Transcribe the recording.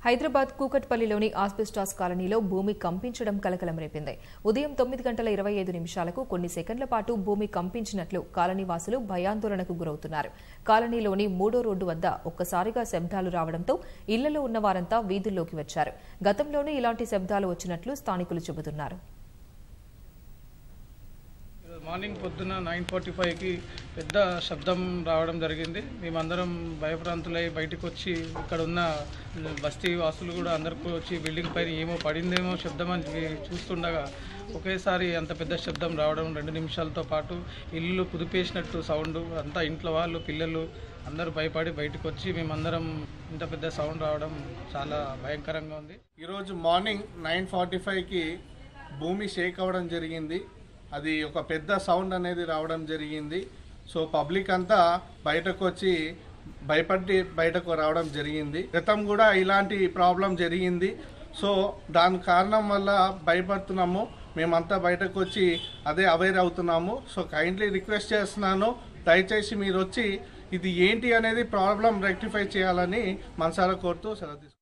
Hyderabad కూకట్పల్లిలోని asbestos కాలనీలో భూమి కంపించడం కలకలం రేపింది ఉదయం తొమ్మిది గంటల ఇరవై ఐదు నిమిషాలకు కొన్ని సెకండ్ల పాటు భూమి కంపించినట్లు కాలనీ వాసులు భయాందోళనకు గురవుతున్నారు కాలనీలోని మూడో రోడ్డు వద్ద ఒక్కసారిగా శబ్దాలు రావడంతో ఇళ్లలో ఉన్న వారంతా వీధుల్లోకి వచ్చారు గతంలోనూ ఇలాంటి శబ్దాలు వచ్చినట్లు స్థానికులు చెబుతున్నారు ఈరోజు మార్నింగ్ పొద్దున నైన్ ఫార్టీ ఫైవ్కి పెద్ద శబ్దం రావడం జరిగింది మేమందరం భయప్రాంతులై బయటకు వచ్చి ఇక్కడ ఉన్న బస్తీ వాసులు కూడా అందరికీ వచ్చి బిల్డింగ్ పైన ఏమో పడిందేమో శబ్దం అని చూస్తుండగా ఒకేసారి అంత పెద్ద శబ్దం రావడం రెండు నిమిషాలతో పాటు ఇల్లు కుదిపేసినట్టు సౌండ్ అంతా ఇంట్లో వాళ్ళు పిల్లలు అందరూ భయపడి బయటకు వచ్చి మేమందరం ఇంత పెద్ద సౌండ్ రావడం చాలా భయంకరంగా ఉంది ఈరోజు మార్నింగ్ నైన్ ఫార్టీ ఫైవ్కి భూమి షేక్ అవ్వడం జరిగింది అది ఒక పెద్ద సౌండ్ అనేది రావడం జరిగింది సో పబ్లిక్ అంతా బయటకు వచ్చి భయపడి బయటకు రావడం జరిగింది గతం కూడా ఇలాంటి ప్రాబ్లం జరిగింది సో దాని కారణం వల్ల భయపడుతున్నాము మేమంతా బయటకు వచ్చి అదే అవేర్ అవుతున్నాము సో కైండ్లీ రిక్వెస్ట్ చేస్తున్నాను దయచేసి మీరు వచ్చి ఇది ఏంటి అనేది ప్రాబ్లం రెక్టిఫై చేయాలని మనసారా కోరుతూ సెలవు తీసుకుంటున్నాను.